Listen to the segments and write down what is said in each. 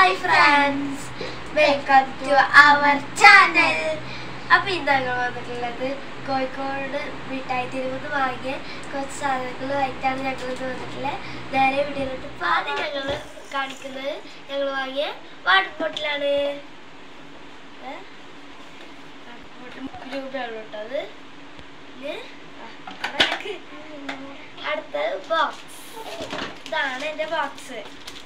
Hi friends welcome to our channel അപ്പൊ ഇന്ന് ഞങ്ങൾ വന്നിട്ടുള്ളത് കോഴിക്കോട് മിഠായി തെരുവുന്ന് വാങ്ങിയ കുറച്ച് സാധനങ്ങളുമായിട്ടാണ് ഞങ്ങൾ ഇന്ന് വന്നിട്ടുള്ളത് നേരെ വീഡിയോയിലോട്ട് ഇപ്പൊ ആദ്യം ഞങ്ങൾ കാണിക്കുന്നത് ഞങ്ങൾ വാങ്ങിയ വാട്ടർ ബോട്ടിലാണ് രൂപയാണ് കേട്ടോ അത് പിന്നെ ആ, അവിടെ ഞങ്ങക്ക് അടുത്ത ബോക്സ് ഇതാണ് എന്റെ ബോക്സ്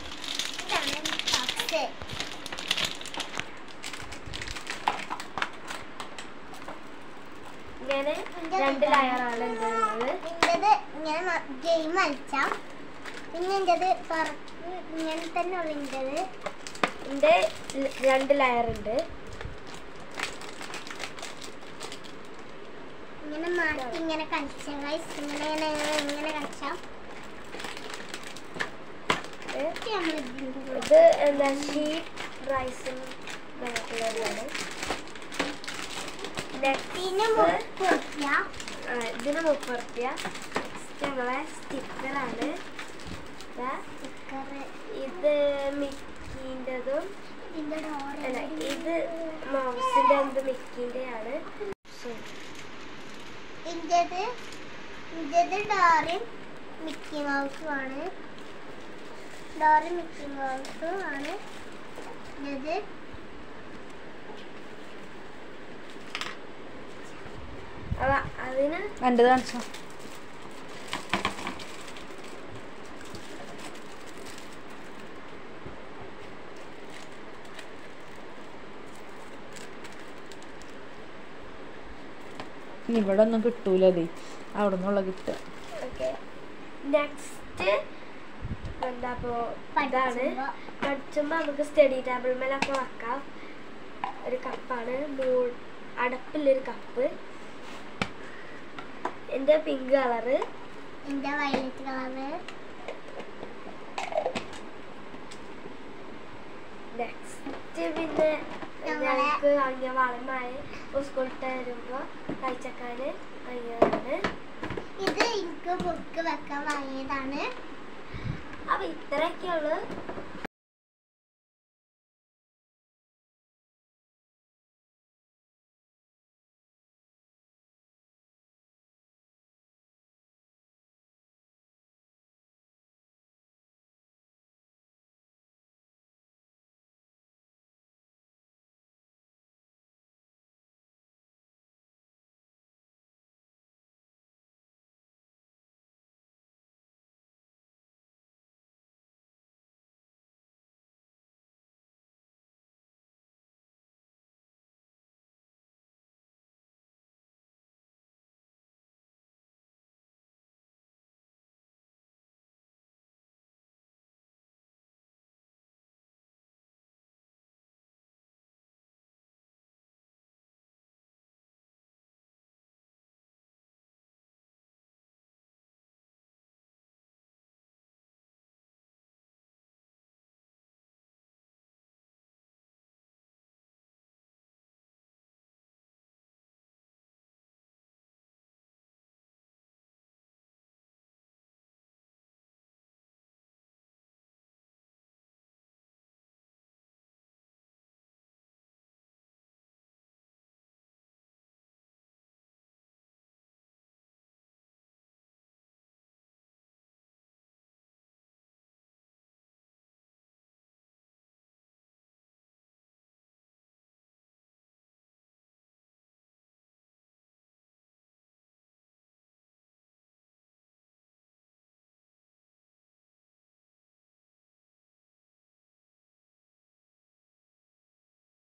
ഇങ്ങനെ രണ്ട് ലെയറാണ് ഉള്ളത് ഇന്റത് ഇങ്ങനെ ഗെയിം കളിച്ചാം പിന്നെ ഇന്റത് ഇങ്ങനെ തന്നെ ഉള്ള ഇന്റത് ഇതിന്റെ രണ്ട് ലെയർ ഉണ്ട് ഇങ്ങനെ മാറ്റി ഇങ്ങനെ കളിച്ചാം guys. ഇങ്ങനെ ഇങ്ങനെ ഇങ്ങനെ ഇങ്ങനെ കളിച്ചാം ഏ, ഇത് നമ്മൾ ഇതിന്റെ കൂടെ ഇത് എന്താ ഷീറ്റ് റൈസും കളറിലാണ് പിന്നെ മുറിക്കുക ഇതിന് മുപ്പത് റുപ്യ നെക്സ്റ്റ് ഞങ്ങളെ സ്റ്റിക്കറാണ് സ്റ്റിക്കർ ഇത് മിക്കിൻ്റെതും ഇതിന്റെ അല്ല ഡോർ ഇത് മൗസിന്റെ എന്ത് മിക്കിന്റെ ആണ് ഇന്റത് ഇന്റത് ഡോറും മിക്കി മൗസും ആണ് ഡോറും മിക്കി മൗസും ആണ് ഇത് അപ്പൊ അതിന് എൻ്റെ കാണിച്ചോ ഇവിടെ ഒന്നും കിട്ടൂല അത് അവിടെ നിന്നുള്ള കിട്ടുക ഓക്കെ നെക്സ്റ്റ് എന്താ ഇപ്പോ ഇതാണ് പഠിച്ചുമ്പോ. പഠിച്ചുമ്പോ നമുക്ക് സ്റ്റഡി ടേബിൾ മേലൊക്കെ വെക്കാം ഒരു കപ്പാണ് മൂ അടപ്പില്ലൊരു കപ്പ് എൻ്റെ പിങ്ക് കളറ് എന്റെ വയലറ്റ് കളറ് നെക്സ്റ്റ് പിന്നെ ഞങ്ങളെ- ഞങ്ങൾക്ക് വാങ്ങിയ വളമായ സ്കൂളിട്ട് വരുമ്പോ കഴിച്ചക്കാന് വാങ്ങിയതാണ് ഇത് എനിക്ക് ബുക്ക് വെക്കാൻ വാങ്ങിയതാണ് അപ്പൊ ഇത്രയൊക്കെയുള്ളു